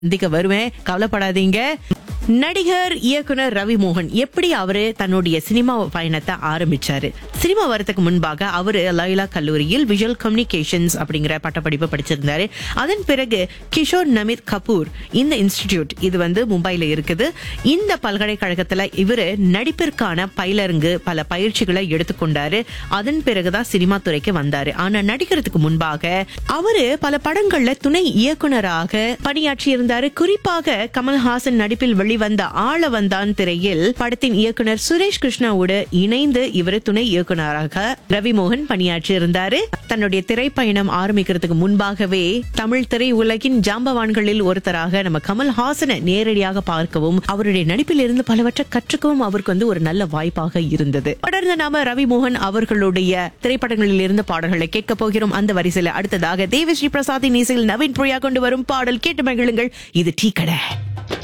சந்திக்க வருவேன் கவலைப்படாதீங்க நடிகர் இயக்குனர் ரவி மோகன் எப்படி அவரு தன்னுடைய சினிமா பயணத்தை ஆரம்பிச்சாரு சினிமா வரதுக்கு முன்பாக அவரு லைலா கல்லூரியில் விஷுவல் கம்யூனிகேஷன்ஸ் அப்படிங்கிற பட்டப்படிப்பு படிச்சிருந்தாரு அதன் பிறகு கிஷோர் நமித் கபூர் இந்த இன்ஸ்டிடியூட் இது வந்து மும்பைல இருக்குது இந்த பல்கலைக்கழகத்துல இவரு நடிப்பிற்கான பயிலரங்கு பல பயிற்சிகளை எடுத்துக்கொண்டாரு அதன் பிறகுதான் சினிமா துறைக்கு வந்தாரு ஆனா நடிக்கிறதுக்கு முன்பாக அவரு பல படங்கள்ல துணை இயக்குனராக பணியாற்றி இருந்தாரு குறிப்பாக கமல்ஹாசன் நடிப்பில் வெளிவந்த ஆள வந்தான் திரையில் படத்தின் இயக்குனர் சுரேஷ் கிருஷ்ணாவோடு இணைந்து இவர் துணை இயக்குனராக ரவிமோகன் பணியாற்றி இருந்தாரு தன்னுடைய திரைப்பயணம் ஆரம்பிக்கிறதுக்கு முன்பாகவே தமிழ் திரை உலகின் ஜாம்பவான்களில் ஒருத்தராக நம்ம கமல்ஹாசனை நேரடியாக பார்க்கவும் அவருடைய நடிப்பில் இருந்து பலவற்றை கற்றுக்கவும் அவருக்கு வந்து ஒரு நல்ல வாய்ப்பாக இருந்தது தொடர்ந்து நாம ரவிமோகன் அவர்களுடைய திரைப்படங்களில் இருந்து பாடல்களை கேட்க போகிறோம் அந்த வரிசையில் அடுத்ததாக தேவஸ்ரீ பிரசாத்தின் இசையில் நவீன் புரியா கொண்டு வரும் பாடல் கேட்டு மகிழுங்கள் இது டீ கடை